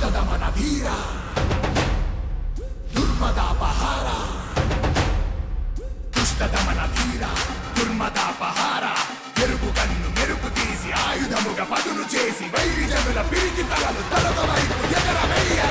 దుష్టదమన ధీర దుర్మదాపహార దుష్టదమన ధీర దుర్మదాపహార మెరుపు కన్ను మెరుపు తీసి ఆయుధముగా పదును చేసి వైరి జనుల పిరికి తలలు తలక వైపు ఎగరవేయరా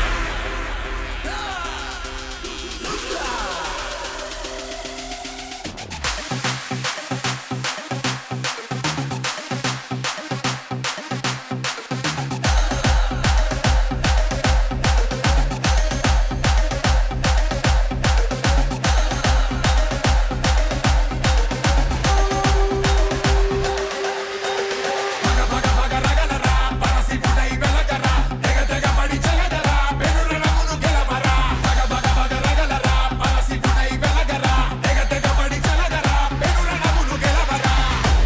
పగ పగ పగ రగలరా పరసిపుడై వెలగరా తెగ తెగ పడి చెలగరా పెనురణమును గెలవరా పగ పగ పగ రగలరా పరసిపుడై వెలగరా తెగ తెగ పడి చెలగరా పెనురణమును గెలవరా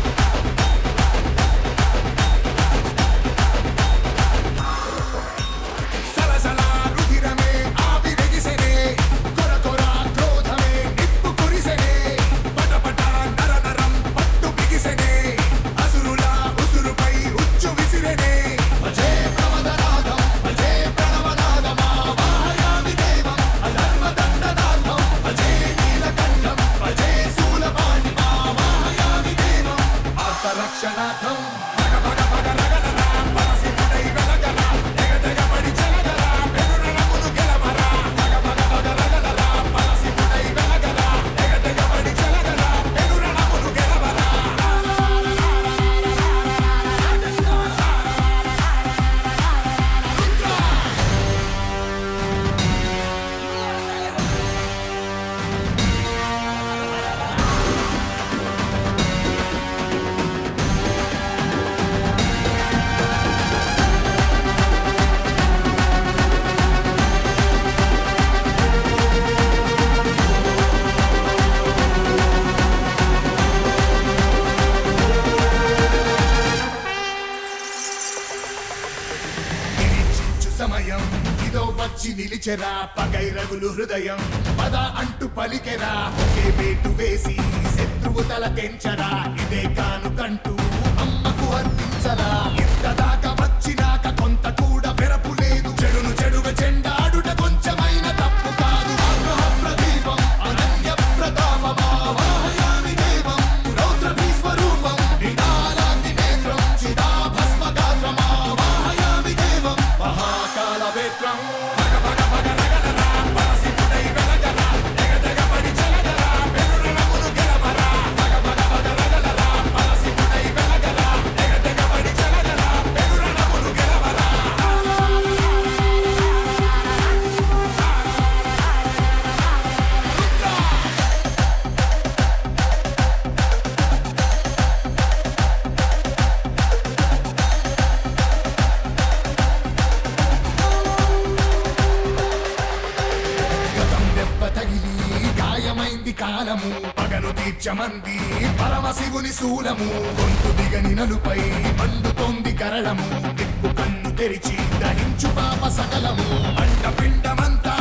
సలసల రుధిరమే ఆవిరెగిసెనే కొర కొర క్రోధమే నిప్పు కురిసెనే పట పట నర నరం పట్టు బిగిసెనే అసురుల ఉసురుపై ఉచ్చు విసిరెనే భజే ప్రమదనాదం భజే ప్రణవనాదమా వాహయామి దేవం అధర్మ దండనాథం భజే నీలకంఠం భజే శూలపాణి మా వాహయామి దేవం ఆర్తరక్షణాథం భగ భగ భగ రగలరా పరసిపుడై వెలగరా తెగ తెగ పడి చెలగరా పెనురణమును గెలవరా భగ భగ భగ రగలరా పరసిపుడై వెలగరా తెగ తెగ పడి చెలగరా పెనురణమును గెలవరా నిరీక్షించు సమయం ఇదో వచ్చి నిలిచెరా పగై రగులు హృదయం పద అంటూ పలికెరా ఒకే వేటు వేసి శత్రువు తల తెంచరా ఇదే కానుకంటూ అమ్మకు అర్పించరా ఇంత దాకా వచ్చినాక కొంత కూడా వెరపు లేదు చెడును చెడుగా చెండాడుట కొంచెమైన తప్పు కాదు ఆగ్రహ ప్రదీపం అనన్య ప్రతాపమా వాహయామి దేవం రౌద్ర భీస్వరూపం నిడాలాంటి నేత్రం చిదాభస్మగాత్రమా వాహయామి దేవం మహాకాల వేత్రం భగ భగ భగ రగలరా పరసిపుడై వెలగరా తెగ తెగ పడి చెలగరా పెనురణమును గెలవరా భగ భగ భగ రగలరా పరసిపుడై వెలగరా తెగ తెగ పడి చెలగరా పెనురణమును గెలవరా గతం దెబ్బ తగిలి గాయమైంది కాలము పగను తీర్చమంది పరమశివుని శూలము గొంతు దిగని నలుపై మండుతోంది కరళము దిక్కు కన్ను తెరిచి దహించు పాప సకలము అంట పిండమంతా